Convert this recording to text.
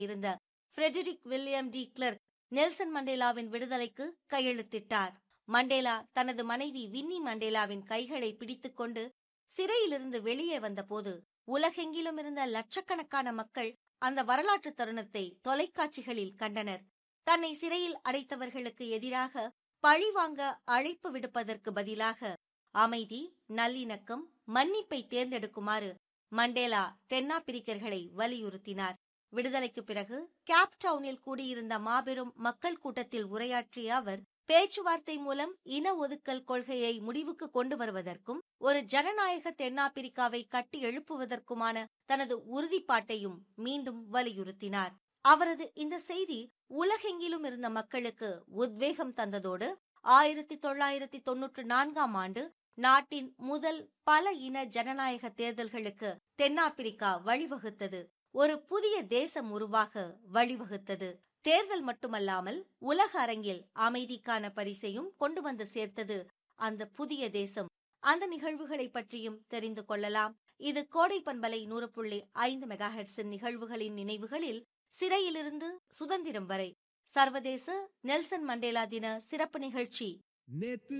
இருந்த Frederik William de Klerk Nelson மண்டேலாவின் விடுதலைக்கு கையெழுத்திட்டார் மண்டேலா தனது மனைவி வின்னி மண்டேலாவின் கைகளை பிடித்துக்கொண்டு சிறையிலிருந்து வெளியே வந்தபோது உலகெங்கிலும் இருந்த லட்சக்கணக்கான மக்கள் அந்த வரலாற்று தருணத்தை தொலைக்காட்சிகளில் கண்டனர் தன்னை சிறையில் அடைத்தவர்களுக்கு எதிராக பழிவாங்க அழைப்பு விடுப்பதற்கு பதிலாக அமைதி நல்லிணக்கம் மன்னிப்பை தேர்ந்தெடுக்குமாறு மண்டேலா தென்னாப்பிரிக்கர்களை வலியுறுத்தினார் விடுதலைக்கு பிறகு கேப் டவுனில் கூடியிருந்த மாபெரும் மக்கள் கூட்டத்தில் உரையாற்றிய அவர் பேச்சுவார்த்தை மூலம் இன ஒதுக்கல் கொள்கையை முடிவுக்கு கொண்டு வருவதற்கும் ஒரு ஜனநாயக தென்னாப்பிரிக்காவை கட்டி எழுப்புவதற்குமான தனது உறுதிப்பாட்டையும் மீண்டும் வலியுறுத்தினார் அவரது இந்த செய்தி உலகெங்கிலும் இருந்த மக்களுக்கு உத்வேகம் தந்ததோடு ஆயிரத்தி தொள்ளாயிரத்தி தொன்னூற்று நான்காம் ஆண்டு நாட்டின் முதல் பல இன ஜனநாயக தேர்தல்களுக்கு தென்னாப்பிரிக்கா வழிவகுத்தது ஒரு புதிய தேசம் உருவாக வழிவகுத்தது தேர்தல் மட்டுமல்லாமல் உலக அரங்கில் அமைதிக்கான பரிசையும் கொண்டு வந்து சேர்த்தது அந்த புதிய தேசம் அந்த நிகழ்வுகளை பற்றியும் தெரிந்து கொள்ளலாம் இது கோடை பண்பலை நூறு புள்ளி ஐந்து மெகாஹெட்ஸின் நிகழ்வுகளின் நினைவுகளில் சிறையிலிருந்து சுதந்திரம் வரை சர்வதேச நெல்சன் மண்டேலா தின சிறப்பு நிகழ்ச்சி நேத்து